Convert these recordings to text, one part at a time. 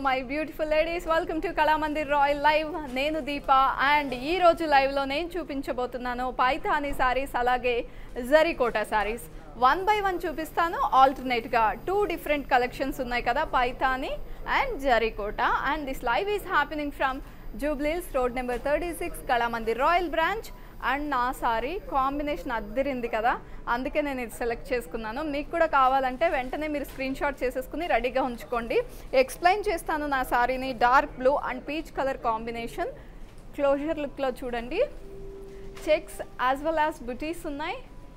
My beautiful ladies welcome to Kalamandir royal live నేను Deepa and ఈ రోజు లైవ్లో నేను చూపించబోతున్నాను పైథానీ సారీస్ అలాగే zari kota saris one by one చూపిస్తాను ఆల్టర్నేట్గా టూ డిఫరెంట్ కలెక్షన్స్ ఉన్నాయి కదా Paithani and zari kota and this live is happening from Jubilee Hills road number thirty six Kalamandir royal branch and నా సారీ కాంబినేషన్ అద్దరింది కదా అందుకే నేను ఇది సెలెక్ట్ చేసుకున్నాను మీకు కూడా కావాలంటే వెంటనే మీరు స్క్రీన్ షాట్ చేసేసుకుని రెడీగా ఉంచుకోండి ఎక్స్ప్లెయిన్ చేస్తాను నా సారీని dark blue and peach colour combination closer లుక్లో చూడండి checks as well as butis ఉన్నాయి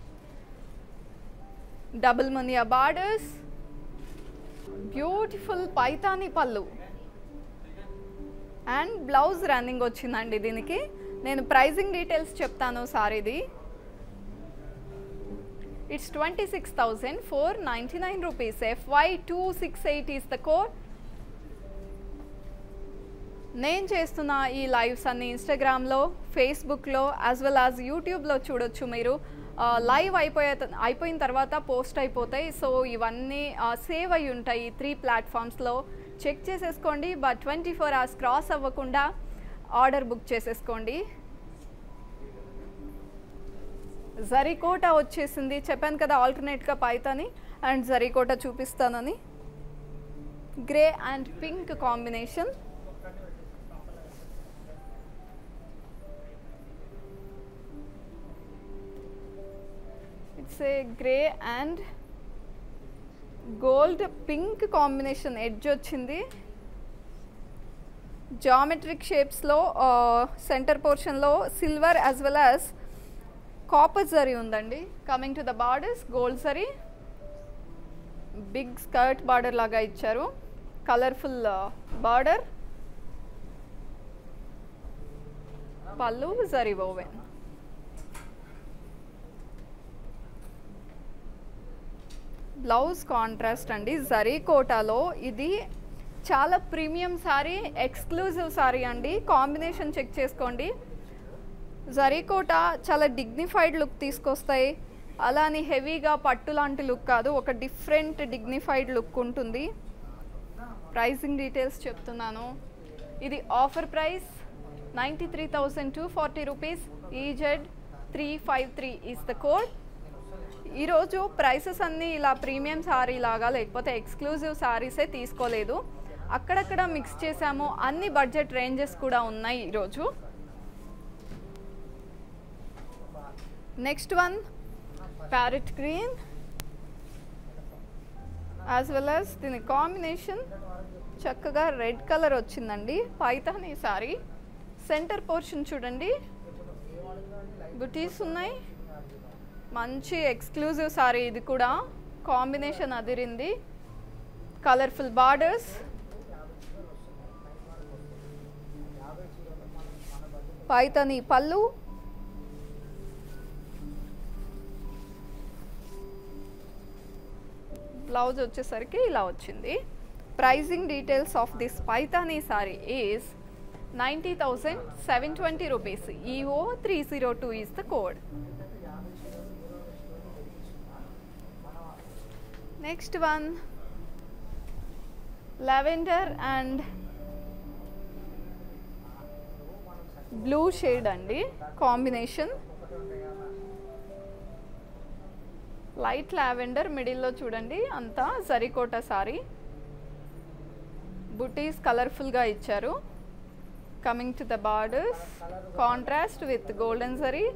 double muniya borders beautiful Paithani pallu and blouse running వచ్చిందండి దీనికి నేను ప్రైజింగ్ డీటెయిల్స్ చెప్తాను సారీది it's twenty six thousand four ninety nine rupees FY two six eight is the code నేను చేస్తున్న ఈ లైవ్స్ అన్ని ఇన్స్టాగ్రామ్లో ఫేస్బుక్లో యాజ్ వెల్ యాజ్ యూట్యూబ్లో చూడొచ్చు మీరు లైవ్ అయిపోయే అయిపోయిన తర్వాత పోస్ట్ అయిపోతాయి సో ఇవన్నీ సేవ్ అయి ఉంటాయి త్రీ ప్లాట్ఫామ్స్లో చెక్ చేసేసుకోండి but twenty four hours cross అవ్వకుండా ఆర్డర్ బుక్ చేసేసుకోండి జరీకోట వచ్చేసింది చెప్పాను కదా ఆల్టర్నేట్గా పైతాని అండ్ జరీకోట చూపిస్తానని grey and pink combination it's a grey and gold pink combination edge వచ్చింది జామెట్రిక్ షేప్స్లో సెంటర్ పోర్షన్లో silver as well as copper zari ఉందండి coming to the borders gold zari big skirt border లాగా ఇచ్చారు కలర్ఫుల్ బార్డర్ పళ్ళు జరీ ఓవెన్ బ్లౌజ్ కాంట్రాస్ట్ అండి జరీ కోటాలో ఇది చాలా ప్రీమియం సారీ ఎక్స్క్లూజివ్ సారీ అండి కాంబినేషన్ చెక్ చేసుకోండి జరీకోట చాలా డిగ్నిఫైడ్ లుక్ తీసుకొస్తాయి అలా అని హెవీగా పట్టు లాంటి లుక్ కాదు ఒక డిఫరెంట్ డిగ్నిఫైడ్ లుక్ ఉంటుంది ప్రైసింగ్ డీటెయిల్స్ చెప్తున్నాను ఇది offer price ninety three thousand two forty rupees EZ three five three is the code ఈరోజు ప్రైసెస్ అన్నీ ఇలా ప్రీమియం సారీ లాగా లేకపోతే ఎక్స్క్లూజివ్ సారీసే తీసుకోలేదు అక్కడక్కడ మిక్స్ చేసాము అన్ని బడ్జెట్ రేంజెస్ కూడా ఉన్నాయి ఈరోజు next one parrot green as well as దీని కాంబినేషన్ చక్కగా రెడ్ కలర్ వచ్చిందండి పైతాని సారీ సెంటర్ పోర్షన్ చూడండి బుటీస్ ఉన్నాయి మంచి ఎక్స్క్లూజివ్ సారీ ఇది కూడా కాంబినేషన్ అదిరింది colourful borders Paithani pallu blouse వచ్చేసరికి ఇలా వచ్చింది pricing details of this Paithani sorry is ninety thousand seven twenty rupees EO three zero two is the code next one lavender and blue shade అండి కాంబినేషన్ లైట్ లావెండర్ మిడిల్లో చూడండి అంతా zari kota sorry బుటీస్ కలర్ఫుల్గా ఇచ్చారు coming to the borders contrast with golden zari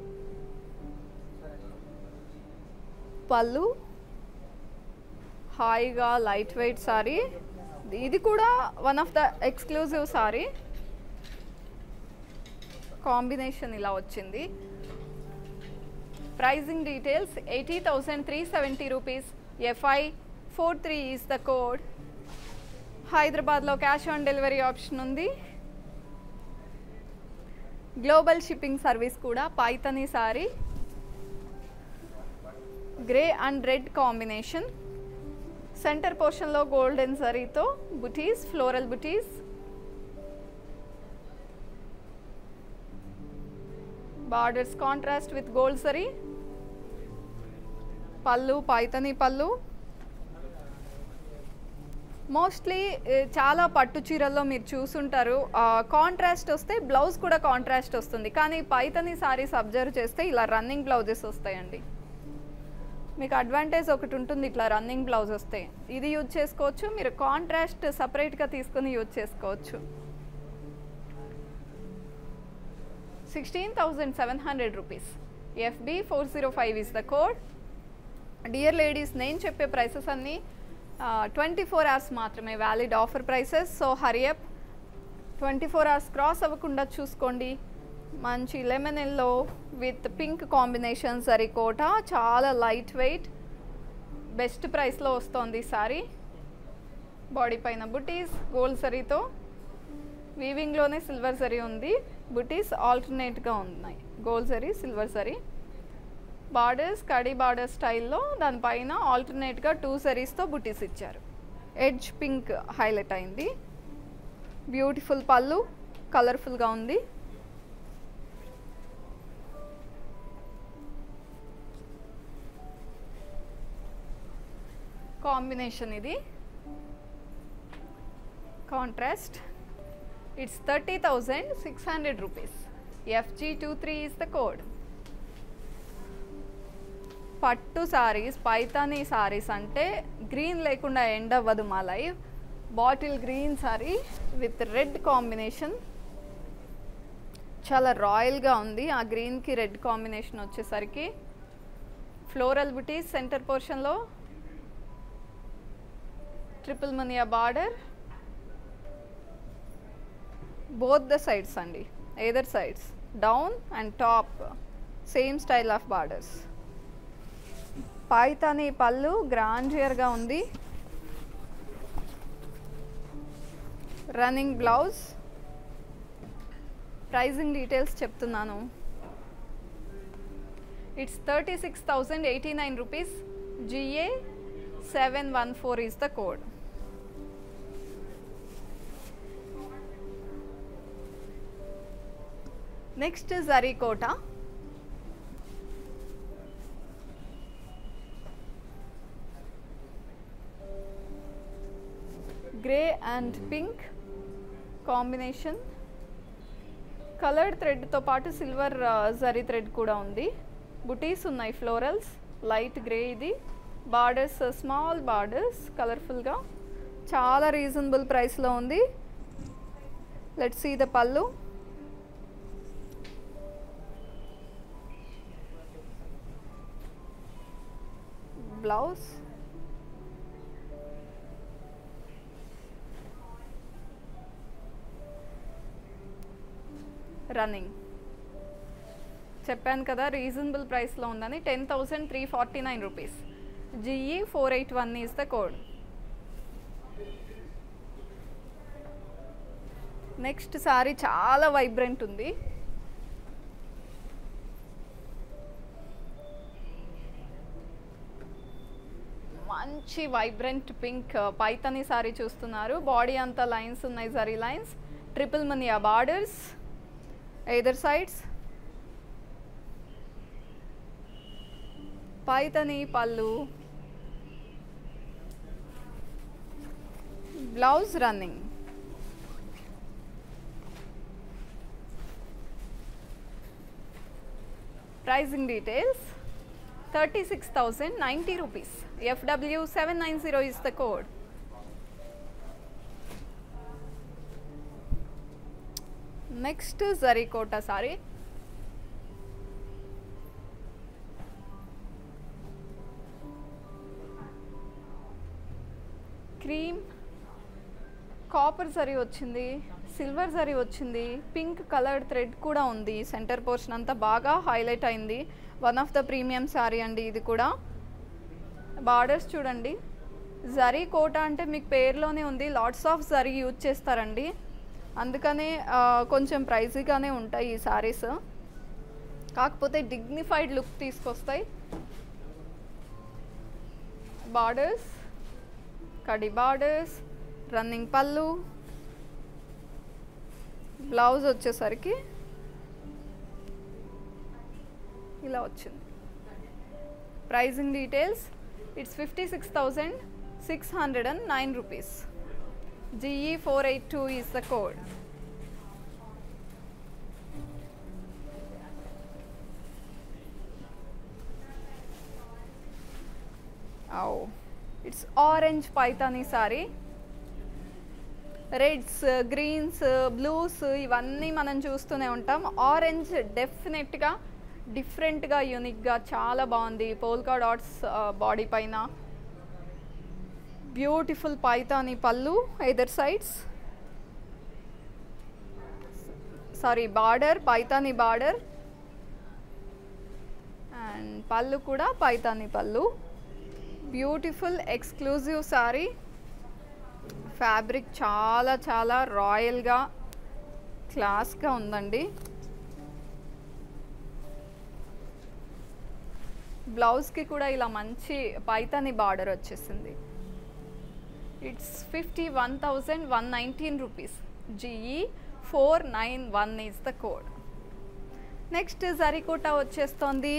పళ్ళు హాయిగా light weight sorry ఇది కూడా one of the exclusive sorry combination ఇలా వచ్చింది pricing details eighty thousand three seventy rupees FI four three is the code హైదరాబాద్లో క్యాష్ ఆన్ డెలివరీ ఆప్షన్ ఉంది global shipping service కూడా Paithani sari grey and red combination centre పోర్షన్లో golden జరీతో butis floral butis borders contrast with gold zari pallu Paithani పళ్ళు mostly చాలా పట్టు చీరల్లో మీరు చూసుంటారు కాంట్రాస్ట్ వస్తే బ్లౌజ్ కూడా కాంట్రాస్ట్ వస్తుంది కానీ పైతని సారీస్ అబ్జర్వ్ చేస్తే ఇలా రన్నింగ్ బ్లౌజెస్ వస్తాయండి మీకు అడ్వాంటేజ్ ఒకటి ఉంటుంది ఇట్లా రన్నింగ్ బ్లౌజ్ వస్తే ఇది యూజ్ చేసుకోవచ్చు మీరు కాంట్రాస్ట్ సపరేట్గా తీసుకొని యూజ్ చేసుకోవచ్చు sixteen thousand seven hundred rupees FB four zero five is the code dear ladies నేను చెప్పే ప్రైసెస్ అన్నీ ట్వంటీ ఫోర్ అవర్స్ మాత్రమే valid offer prices so hurry up twenty four hours cross అవ్వకుండా చూసుకోండి మంచి lemon yellow with pink combination zari Kota చాలా light weight best ప్రైస్లో వస్తోంది సారీ బాడీ పైన బుటీస్ గోల్డ్ సరీతో వీవింగ్లోనే సిల్వర్ సరీ ఉంది బుటీస్ ఆల్టర్నేట్గా ఉన్నాయి gold zari silver zari borders kadi border స్టైల్లో దానిపైన ఆల్టర్నేట్గా టూ సరీస్తో బుటీస్ ఇచ్చారు ఎడ్జ్ పింక్ హైలైట్ అయింది బ్యూటిఫుల్ పళ్ళు కలర్ఫుల్గా ఉంది కాంబినేషన్ ఇది contrast it's thirty thousand six hundred rupees FG two three is the code పట్టు సారీస్ పైతానీ సారీస్ అంటే గ్రీన్ లేకుండా ఎండ్ అవ్వదు మా life bottle green sorry with red combination చాలా రాయల్గా ఉంది ఆ గ్రీన్కి రెడ్ కాంబినేషన్ వచ్చేసరికి ఫ్లోరల్ బుటీస్ centre పోర్షన్లో triple mania border both the sides అండి either sides down and top same style of borders పాయితాని పళ్ళు గ్రాంజియర్గా ఉంది రన్నింగ్ బ్లౌజ్ ప్రైజింగ్ డీటెయిల్స్ చెప్తున్నాను it's thirty six thousand eighty nine rupees GA seven one four is the code next zari kota grey and pink combination coloured థ్రెడ్తో పాటు silver zari thread కూడా ఉంది బుటీస్ ఉన్నాయి florals light grey ఇది borders small borders కలర్ఫుల్గా చాలా reasonable ప్రైస్లో ఉంది let see the pallu blouse running చెప్పాను కదా రీజనబుల్ ప్రైస్లో ఉందని ten thousand three forty nine rupees GE four eight one is the code next sari చాలా వైబ్రెంట్ ఉంది మంచి వైబ్రెంట్ పింక్ పైతని సారీ చూస్తున్నారు బాడీ అంతా లైన్స్ ఉన్నాయి zari lines triple muniya borders either sides Paithani pallu blouse running pricing details thirty six thousand ninety rupees FW seven nine zero is the code next zari kota sorry cream copper zari వచ్చింది silver zari వచ్చింది pink coloured thread కూడా ఉంది centre portion అంతా బాగా highlight అయింది one of the premium sari అండి ఇది కూడా బార్డర్స్ చూడండి జరీ కోట అంటే మీకు పేరులోనే ఉంది లాట్స్ ఆఫ్ జరీ యూజ్ చేస్తారండి అందుకనే ఆ, కొంచెం ప్రైజీగానే ఉంటాయి ఈ శారీస్ కాకపోతే డిగ్నిఫైడ్ లుక్ తీసుకొస్తాయి బార్డర్స్ కడి బార్డర్స్ రన్నింగ్ పళ్ళు బ్లౌజ్ వచ్చేసరికి ఇలా వచ్చింది pricing details it's fifty six thousand six hundred and nine rupees GE four eight two is the code oh it's orange Paithani sari reds greens blues ఇవన్నీ మనం చూస్తూనే ఉంటాం ఆరెంజ్ డెఫినెట్గా డిఫరెంట్గా యూనిక్గా చాలా బాగుంది పోల్కా డాట్స్ బాడీ పైన beautiful Paithani pallu either sides sari border Paithani border and pallu కూడా పైతాని పళ్ళు బ్యూటిఫుల్ ఎక్స్క్లూజివ్ సారీ ఫ్యాబ్రిక్ చాలా చాలా రాయల్గా క్లాస్గా ఉందండి బ్లౌజ్కి కూడా ఇలా మంచి పైతాని బార్డర్ వచ్చేసింది it's fifty one thousand one nineteen rupees GE four nine one is the code next zari kota వచ్చేస్తోంది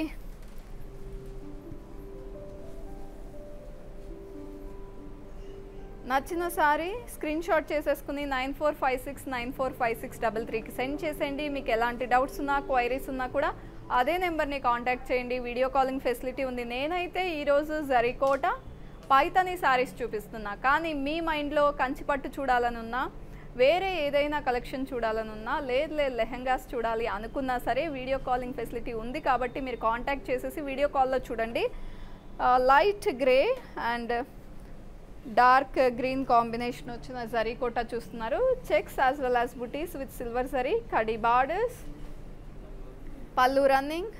నచ్చిన సారీ స్క్రీన్ షాట్ చేసేసుకుని nine four five six nine four five six double త్రీకి సెండ్ చేసేయండి మీకు ఎలాంటి డౌట్స్ ఉన్నా క్వైరీస్ ఉన్నా కూడా అదే నెంబర్ని కాంటాక్ట్ చేయండి వీడియో కాలింగ్ ఫెసిలిటీ ఉంది నేనైతే ఈరోజు జరీకోట పైతని శారీస్ చూపిస్తున్నా కానీ మీ మైండ్లో కంచిపట్టు చూడాలనున్నా వేరే ఏదైనా కలెక్షన్ చూడాలనున్నా లేదు లేదు లెహెంగాస్ చూడాలి అనుకున్నా సరే వీడియో కాలింగ్ ఫెసిలిటీ ఉంది కాబట్టి మీరు కాంటాక్ట్ చేసేసి వీడియో కాల్లో చూడండి light grey and dark green combination వచ్చిన జరీ కోట చూస్తున్నారు checks as well as butis with silver zari kadi borders pallu running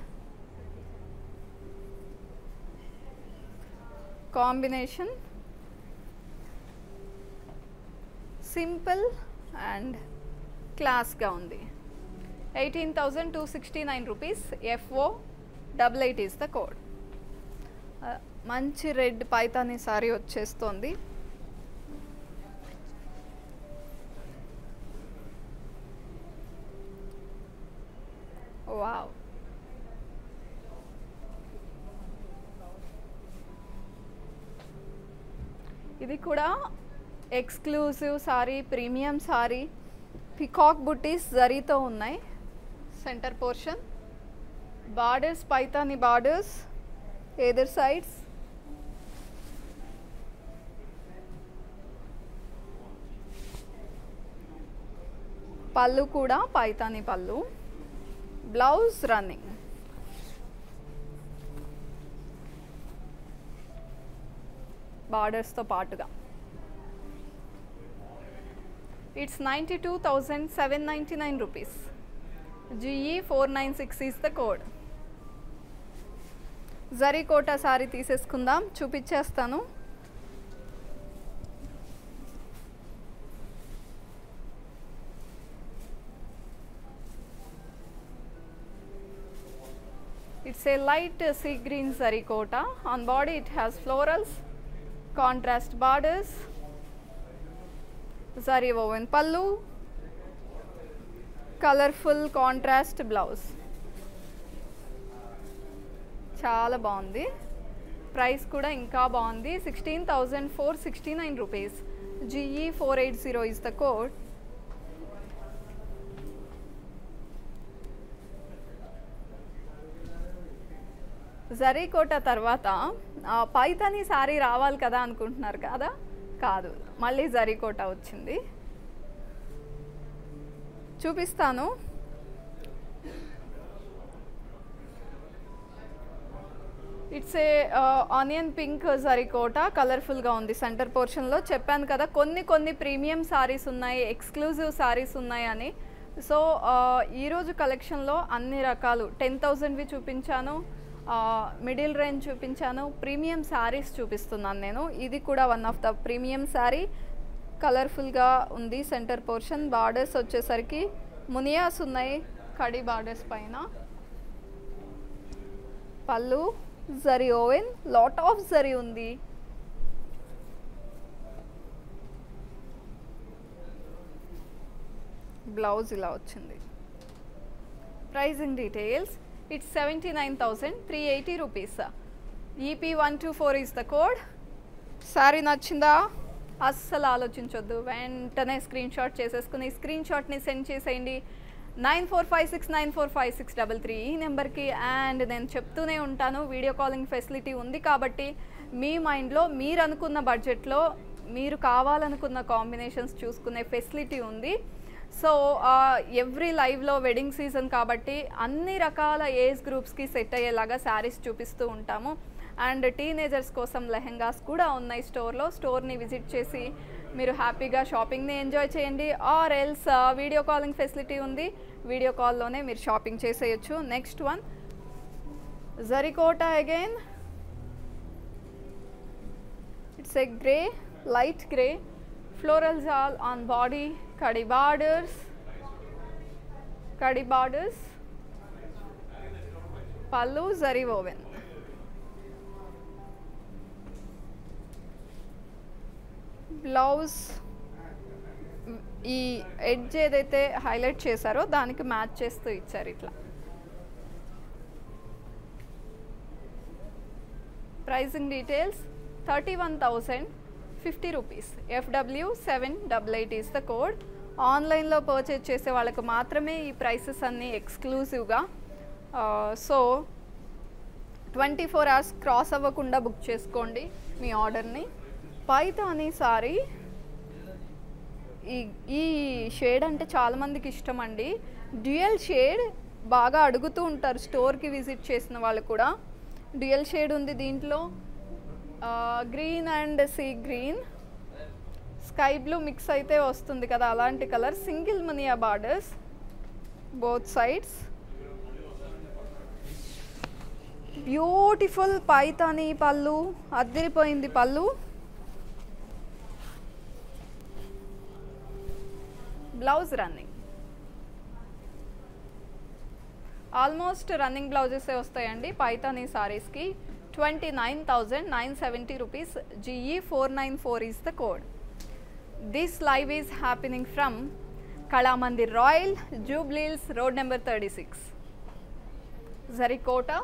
combination simple and క్లాస్గా ఉంది eighteen thousand two sixty nine rupees FO double eight is the code మంచి red Paithani sari వచ్చేస్తోంది wow ఇది కూడా exclusive sari premium sari peacock butis జరీతో ఉన్నాయి centre portion borders Paithani borders either sides pallu కూడా పైతాని పళ్ళు బ్లౌజ్ రన్నింగ్ బార్డర్స్తో పాటుగా it's ninety two thousand seven ninety nine rupees GE four nine six is the code zari Kota sari తీసేసుకుందాం చూపించేస్తాను It's a light uh, sea green sarikota. On body it has florals, contrast borders, zari woven pallu, colorful contrast blouse. చాలా బాగుంది price కూడా ఇంకా బాగుంది sixteen thousand four sixty nine rupees GE four eight zero is the code zari kota తర్వాత ఆ, Paithani sorry రావాలి కదా అనుకుంటున్నారు కదా కాదు మళ్ళీ జరీకోట వచ్చింది చూపిస్తాను it's a onion pink zari kota కలర్ఫుల్గా ఉంది సెంటర్ పోర్షన్లో చెప్పాను కదా కొన్ని కొన్ని ప్రీమియం సారీస్ ఉన్నాయి ఎక్స్క్లూజివ్ సారీస్ ఉన్నాయి అని సో ఈరోజు కలెక్షన్లో అన్ని రకాలు టెన్ థౌజండ్వి చూపించాను మిడిల్ రేంజ్ చూపించాను ప్రీమియం శారీస్ చూపిస్తున్నాను నేను ఇది కూడా one of the premium sari కలర్ఫుల్గా ఉంది సెంటర్ పోర్షన్ బార్డర్స్ వచ్చేసరికి మునియాస్ ఉన్నాయి కడి బార్డర్స్ పైన pallu zari woven lot of zari ఉంది బ్లౌజ్ ఇలా వచ్చింది pricing details it's seventy nine thousand three eighty rupees EP one two four is the code sari నచ్చిందా అస్సలు ఆలోచించొద్దు వెంటనే స్క్రీన్ షాట్ చేసేసుకుని స్క్రీన్ షాట్ని సెండ్ చేసేయండి nine four five six nine four five six double three ఈ నెంబర్కి అండ్ నేను చెప్తూనే ఉంటాను వీడియో కాలింగ్ ఫెసిలిటీ ఉంది కాబట్టి మీ మైండ్లో మీరు అనుకున్న బడ్జెట్లో మీరు కావాలనుకున్న కాంబినేషన్స్ చూసుకునే ఫెసిలిటీ ఉంది సో ఎవ్రీ లైవ్లో వెడ్డింగ్ సీజన్ కాబట్టి అన్ని రకాల ఏజ్ గ్రూప్స్కి సెట్ అయ్యేలాగా శారీస్ చూపిస్తూ ఉంటాము అండ్ టీనేజర్స్ కోసం లెహెంగాస్ కూడా ఉన్నాయి స్టోర్లో స్టోర్ని విజిట్ చేసి మీరు హ్యాపీగా షాపింగ్ని ఎంజాయ్ చేయండి or else video calling facility ఉంది వీడియో కాల్లోనే మీరు షాపింగ్ చేసేయచ్చు next one జరికోటా again it's a grey light grey floral జాల్ ఆన్ బాడీ కడి బార్డర్స్ కడి బార్డర్స్ పళ్ళు జరీ ఓవెన్ బ్లౌజ్ ఈ ఎడ్జ్ ఏదైతే హైలైట్ చేశారో దానికి మ్యాచ్ చేస్తూ ఇచ్చారు ఇట్లా pricing details thirty one thousand fifty rupees FW seven double eight is the code ఆన్లైన్లో పర్చేజ్ చేసే వాళ్ళకు మాత్రమే ఈ ప్రైసెస్ అన్నీ ఎక్స్క్లూజివ్గా so twenty four hours cross అవ్వకుండా బుక్ చేసుకోండి మీ ఆర్డర్ని పైతాని సారీ ఈ ఈ షేడ్ అంటే చాలామందికి ఇష్టం అండి డ్యూయల్ షేడ్ బాగా అడుగుతూ ఉంటారు స్టోర్కి విజిట్ చేసిన వాళ్ళు కూడా డ్యూయల్ షేడ్ ఉంది దీంట్లో green and sea green sky blue mix అయితే వస్తుంది కదా అలాంటి colour single mania borders both sides beautiful Paithani పళ్ళు అద్దరిపోయింది పళ్ళు బ్లౌజ్ రన్నింగ్ ఆల్మోస్ట్ రన్నింగ్ బ్లౌజెసే వస్తాయండి Paithani సారీస్కి twenty nine thousand nine seventy rupees GE four nine four is the code this live is happening from Kalamandir royal Jubilee Hills road number thirty six జరికోట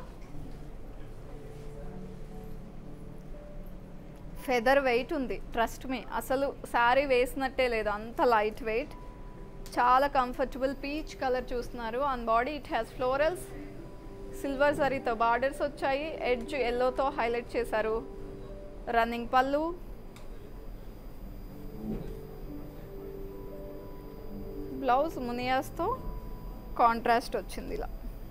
feather wait ఉంది trust me అసలు శారీ వేసినట్టే లేదు అంత light weight చాలా comfortable peach colour చూస్తున్నారు on body it has florals silver జరీతో borders వచ్చాయి edge ఎల్లోతో highlight చేశారు రన్నింగ్ పళ్ళు బ్లౌజ్ మునియాస్తో కాంట్రాస్ట్ వచ్చింది ఇలా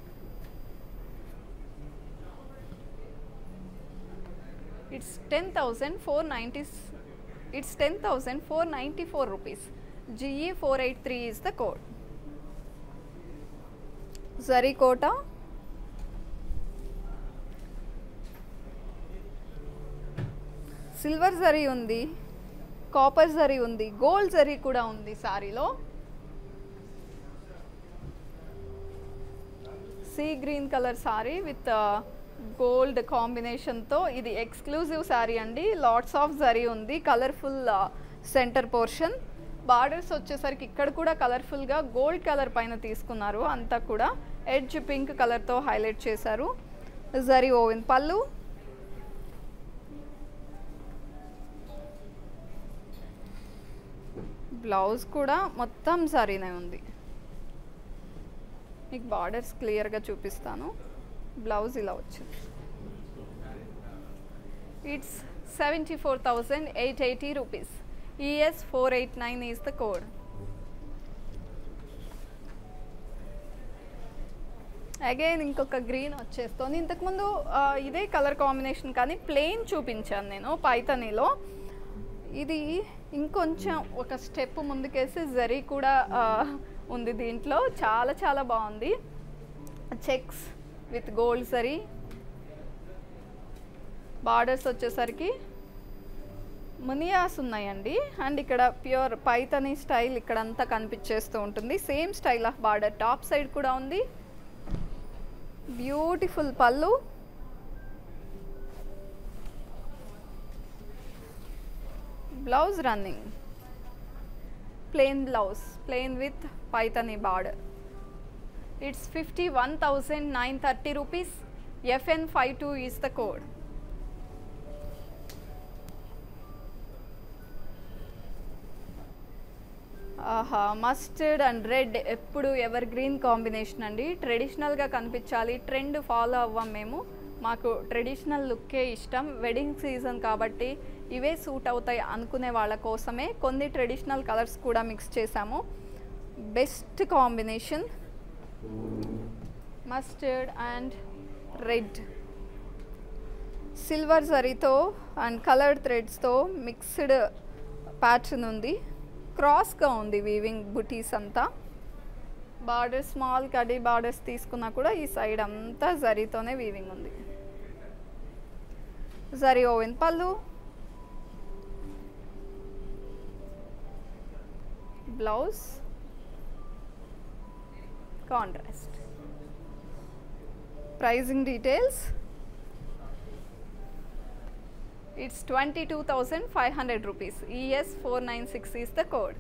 it's ten thousand four ninety it's ten thousand four ninety four rupees GE four eight three is the code జరీకోట silver zari ఉంది copper zari ఉంది గోల్డ్ జరీ కూడా ఉంది సారీలో sea green colour sari with gold కాంబినేషన్తో ఇది ఎక్స్క్లూజివ్ శారీ అండి లాట్స్ ఆఫ్ జరీ ఉంది కలర్ఫుల్ సెంటర్ పోర్షన్ బార్డర్స్ వచ్చేసరికి ఇక్కడ కూడా కలర్ఫుల్గా గోల్డ్ కలర్ పైన తీసుకున్నారు అంతా కూడా ఎడ్జ్ పింక్ కలర్తో హైలైట్ చేశారు జరీ ఓవెన్ పళ్ళు బ్లౌజ్ కూడా మొత్తం జరీనే ఉంది మీకు బార్డర్స్ క్లియర్గా చూపిస్తాను బ్లౌజ్ ఇలా వచ్చింది it's seventy four thousand eight eighty rupees ES four eight nine is the code again ఇంకొక గ్రీన్ వచ్చేస్తుంది ఇంతకుముందు ఆ, ఇదే కలర్ కాంబినేషన్ కానీ ప్లెయిన్ చూపించాను నేను పైతనీలో ఇది ఇంకొంచెం ఒక స్టెప్ ముందుకేసి జరీ కూడా ఆ, ఉంది దీంట్లో చాలా చాలా బాగుంది checks with gold zari borders వచ్చేసరికి మునియాస్ ఉన్నాయండి అండ్ ఇక్కడ ప్యూర్ పైతని స్టైల్ ఇక్కడ అంతా కనిపించేస్తూ ఉంటుంది same style of border top side కూడా ఉంది beautiful pallu blouse running plain blouse plain with Paithani border it's fifty one thousand nine thirty rupees FN five two is the code ఆహా మస్టర్డ్ అండ్ రెడ్ ఎప్పుడు evergreen combination అండి ట్రెడిషనల్గా కనిపించాలి trend follow అవ్వం మేము మాకు traditional లుక్కే ఇష్టం వెడ్డింగ్ సీజన్ కాబట్టి ఇవే సూట్ అవుతాయి అనుకునే వాళ్ళ కోసమే కొన్ని ట్రెడిషనల్ కలర్స్ కూడా మిక్స్ చేసాము best combination mustard and red silver జరీతో అండ్ కలర్డ్ థ్రెడ్స్తో మిక్స్డ్ ప్యాటర్న్ ఉంది క్రాస్గా ఉంది వీవింగ్ బుటీస్ అంతా బార్డర్ స్మాల్ కడీ బార్డర్స్ తీసుకున్నా కూడా ఈ సైడ్ అంతా జరీతోనే వీవింగ్ ఉంది zari woven pallu blouse contrast pricing details it's twenty two thousand five hundred rupees ES four nine six is the code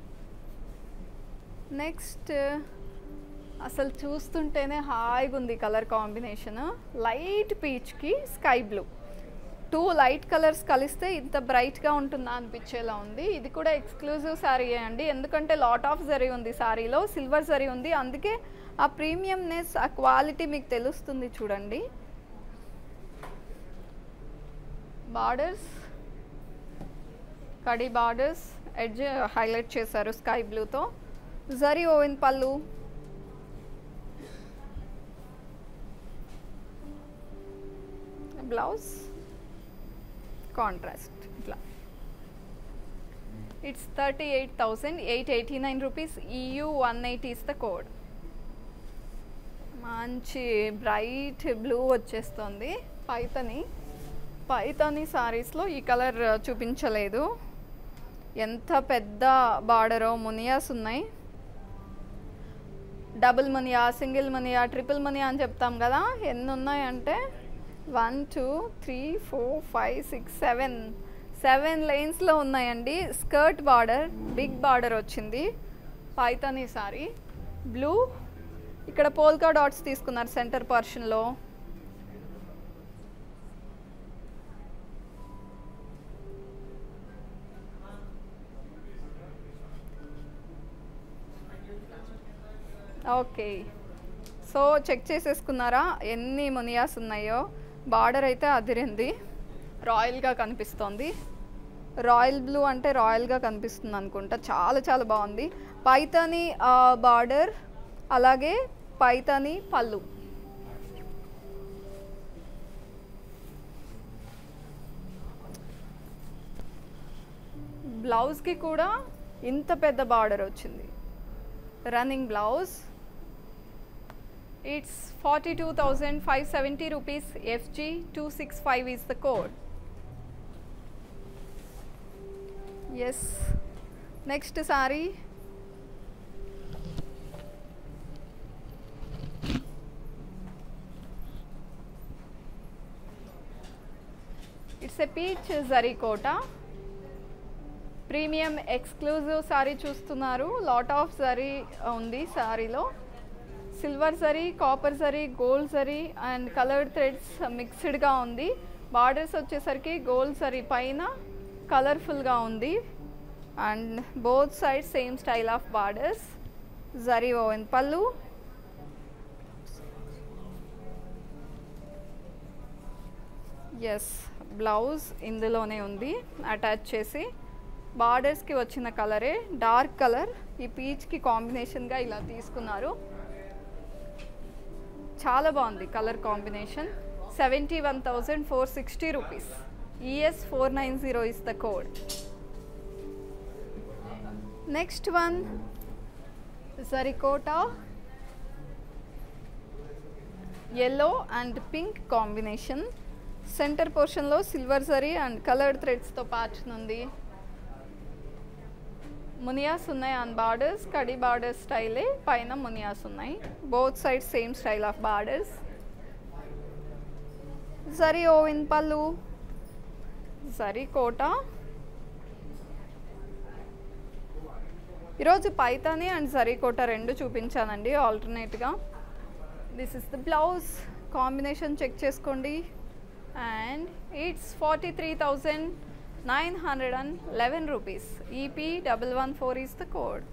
next అసలు చూస్తుంటేనే హాయిగా ఉంది కలర్ కాంబినేషన్ లైట్ పీచ్కి sky blue two light colours కలిస్తే ఇంత బ్రైట్గా ఉంటుందా అనిపించేలా ఉంది ఇది కూడా ఎక్స్క్లూజివ్ శారీ అండి ఎందుకంటే లాట్ ఆఫ్ జరీ ఉంది శారీలో సిల్వర్ జరీ ఉంది అందుకే ఆ ప్రీమియంనెస్ ఆ క్వాలిటీ మీకు తెలుస్తుంది చూడండి బార్డర్స్ కడి బార్డర్స్ ఎడ్జ్ హైలైట్ చేశారు స్కై బ్లూతో zari woven pallu blouse contrast ఇట్లా it's thirty eight thousand eight eighty nine rupees EU one eighty is the code మంచి బ్రైట్ బ్లూ వచ్చేస్తుంది పైతని పైతాని సారీస్లో ఈ కలర్ చూపించలేదు ఎంత పెద్ద బార్డరో మునియాస్ ఉన్నాయి డబుల్ మునియా సింగిల్ మునియా ట్రిపుల్ మునియా అని చెప్తాం కదా ఎన్ని ఉన్నాయంటే one two three four five six seven seven లైన్స్లో ఉన్నాయండి స్కర్ట్ బార్డర్ బిగ్ బార్డర్ వచ్చింది పైతాని సారీ బ్లూ ఇక్కడ పోల్కా డాట్స్ తీసుకున్నారు సెంటర్ పర్షన్లో ఓకే సో చెక్ చేసేసుకున్నారా ఎన్ని మునియాస్ ఉన్నాయో బార్డర్ అయితే అదిరింది రాయల్గా కనిపిస్తోంది రాయల్ బ్లూ అంటే రాయల్గా కనిపిస్తుంది అనుకుంటా చాలా చాలా బాగుంది పైతాని బార్డర్ అలాగే పైతాని పళ్ళు బ్లౌజ్కి కూడా ఇంత పెద్ద బార్డర్ వచ్చింది running blouse it's forty two thousand five seventy rupees FG two six five is the code yes next sari it's a peach zari Kota premium exclusive sari చూస్తున్నారు లాట్ ఆఫ్ జరీ ఉంది సారీలో silver zari copper zari gold zari and coloured threads మిక్స్డ్గా ఉంది borders వచ్చేసరికి gold zari పైన కలర్ఫుల్గా ఉంది and both side same style of borders zari woven pallu yes blouse ఇందులోనే ఉంది అటాచ్ చేసి బార్డర్స్కి వచ్చిన కలరే డార్క్ కలర్ ఈ పీచ్కి కాంబినేషన్గా ఇలా తీసుకున్నారు చాలా బాగుంది colour combination seventy one thousand four sixty rupees ES four nine zero is the code next one సరికోటా yellow and pink combination centre పోర్షన్లో సిల్వర్ జరీ అండ్ కలర్డ్ థ్రెడ్స్తో ప్యాటర్న్ ఉంది మునియాస్ ఉన్నాయి ఆన్ బార్డర్స్ కడి బార్డర్ స్టైలే పైన మునియాస్ ఉన్నాయి both side same style of borders zari woven pallu zari కోట ఈరోజు పైతాని అండ్ జరీ కోట రెండు చూపించానండి ఆల్టర్నేట్గా this is the blouse combination check చేసుకోండి and it's forty three thousand nine hundred and eleven rupees EP double one four is the code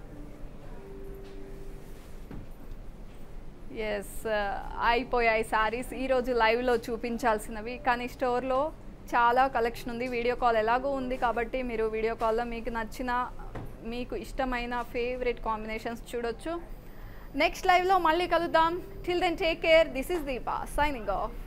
yes అయిపోయాయి శారీస్ ఈరోజు లైవ్లో చూపించాల్సినవి కానీ స్టోర్లో చాలా కలెక్షన్ ఉంది వీడియో కాల్ ఎలాగో ఉంది కాబట్టి మీరు వీడియో కాల్లో మీకు నచ్చిన మీకు ఇష్టమైన ఫేవరెట్ కాంబినేషన్స్ చూడొచ్చు నెక్స్ట్ లైవ్లో మళ్ళీ కలుద్దాం till then take care this is Deepa signing of